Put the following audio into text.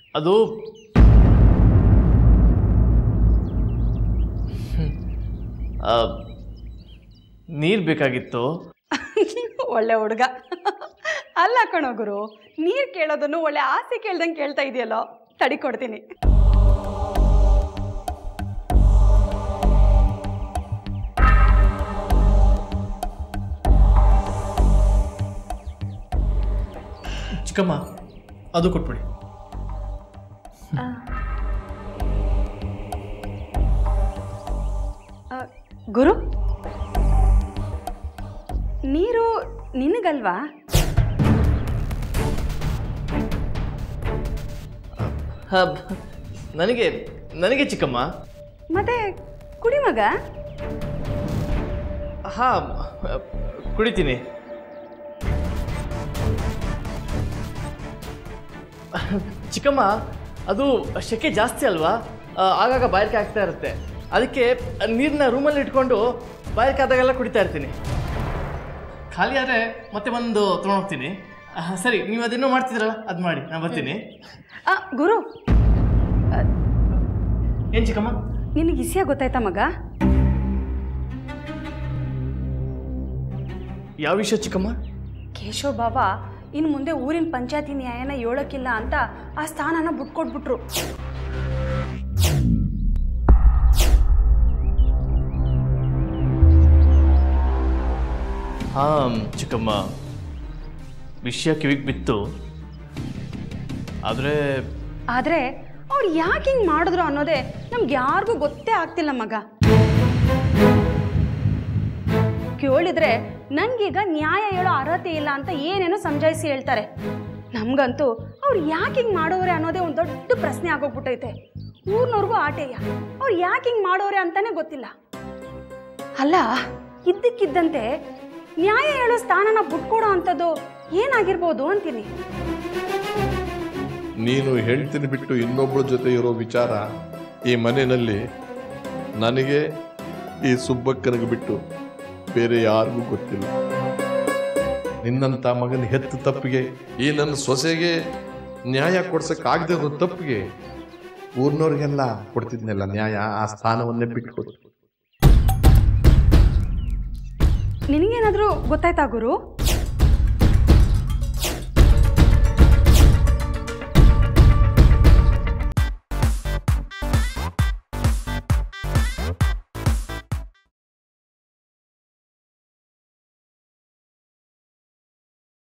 ಅದು ನೀರು ಬೇಕಾಗಿತ್ತು ಒಳ್ಳೆ ಹುಡುಗ ಅಲ್ಲ ಕಣೋ ಗುರು ನೀರು ಕೇಳೋದನ್ನು ಒಳ್ಳೆ ಆಸೆ ಕೇಳ್ದಂಗೆ ಕೇಳ್ತಾ ಇದೆಯಲ್ಲೋ ತಡಿ ಕೊಡ್ತೀನಿ ಚಿಕ್ಕಮ್ಮ ಅದು ಕೊಟ್ಬಿಡಿ ಆ, ಗುರು ನೀರು ನಿನಗಲ್ವಾ ಹಾಂ ನನಗೆ ನನಗೆ ಚಿಕ್ಕಮ್ಮ ಮತ್ತೆ ಕುಡಿ ಮಗ ಹಾಂ ಕುಡಿತೀನಿ ಚಿಕ್ಕಮ್ಮ ಅದು ಶೆಕೆ ಜಾಸ್ತಿ ಅಲ್ವಾ ಆ, ಆಗಾಗ ಬಾಯಾರಿಕೆ ಆಗ್ತಾ ಇರುತ್ತೆ ಅದಕ್ಕೆ ನೀರನ್ನ ರೂಮಲ್ಲಿ ಇಟ್ಕೊಂಡು ಬಾಯಾರಿಕೆ ಆದಾಗೆಲ್ಲ ಕುಡಿತಾ ಇರ್ತೀನಿ ಖಾಲಿ ಆದರೆ ಮತ್ತೆ ಬಂದು ತೊಗೊಂಡೋಗ್ತೀನಿ ಆ, ಸರಿ ನೀವು ಅದೇನೋ ಮಾಡ್ತಿದ್ರಲ್ಲ ಅದು ಮಾಡಿ ನಾನು ಬರ್ತೀನಿ ಆ, ಗುರು ಏನು ಚಿಕ್ಕಮ್ಮ ನಿನಗೆ ಇಸಿಯ ಗೊತ್ತಾಯ್ತಾ ಮಗ ಯಾವ ವಿಷಯ ಚಿಕ್ಕಮ್ಮ ಕೇಶವ್ ಬಾಬಾ ಇನ್ನು ಮುಂದೆ ಊರಿನ ಪಂಚಾಯತಿ ನ್ಯಾಯನ ಹೇಳೋಕ್ಕಿಲ್ಲ ಅಂತ ಆ ಸ್ಥಾನನ ಬಿಟ್ಕೊಟ್ಬಿಟ್ರು ಹಾಂ ಚಿಕ್ಕಮ್ಮ ವಿಷಯ ಕಿವಿಗೆ ಬಿತ್ತು ಆದರೆ ಆದರೆ ಅವ್ರು ಯಾಕೆ ಹಿಂಗೆ ಮಾಡಿದ್ರು ಅನ್ನೋದೇ ನಮ್ಗೆ ಯಾರಿಗೂ ಗೊತ್ತೇ ಆಗ್ತಿಲ್ಲ ಮಗ ಕೇಳಿದ್ರೆ ನನಗೀಗ ನ್ಯಾಯ ಹೇಳೋ ಅರ್ಹತೆ ಇಲ್ಲ ಅಂತ ಏನೇನೋ ಸಮಜಾಯಿಸಿ ಹೇಳ್ತಾರೆ ನಮಗಂತೂ ಅವ್ರು ಯಾಕೆ ಹಿಂಗೆ ಮಾಡೋರೆ ಅನ್ನೋದೇ ಒಂದು ದೊಡ್ಡ ಪ್ರಶ್ನೆ ಆಗೋಗ್ಬಿಟ್ಟೈತೆ ಊರ್ನವ್ರಿಗೂ ಆಟೇಯ ಅವ್ರು ಯಾಕೆ ಹಿಂಗೆ ಮಾಡೋರೆ ಅಂತಾನೆ ಗೊತ್ತಿಲ್ಲ ಅಲ್ಲ ಇದ್ದಕ್ಕಿದ್ದಂತೆ ನ್ಯಾಯ ಹೇಳೋ ಸ್ಥಾನನ ಬಿಟ್ಕೊಡೋ ಅಂಥದ್ದು ಏನಾಗಿರ್ಬೋದು ಅಂತೀನಿ ನೀನು ಹೇಳ್ತೀನಿ ಬಿಟ್ಟು ಇನ್ನೊಬ್ಬಳ ಜೊತೆ ಇರೋ ವಿಚಾರ ಈ ಮನೆಯಲ್ಲಿ ನನಗೆ ಈ ಸುಬ್ಬಕ್ಕನಿಗೆ ಬಿಟ್ಟು ಬೇರೆ ಯಾರಿಗೂ ಗೊತ್ತಿಲ್ಲ ನಿನ್ನಂಥ ಮಗನ ಹೆತ್ತ ತಪ್ಪಿಗೆ ಈ ನನ್ನ ಸೊಸೆಗೆ ನ್ಯಾಯ ಕೊಡ್ಸಕ್ಕಾಗದೇ ಇರೋ ತಪ್ಪಿಗೆ ಊರ್ನವ್ರಿಗೆಲ್ಲ ಕೊಡ್ತಿದ್ನಲ್ಲ ನ್ಯಾಯ ಆ ಸ್ಥಾನವನ್ನೇ ಬಿಟ್ಟು ನಿನಗೇನಾದರೂ ಗೊತ್ತಾಯ್ತಾ ಗುರು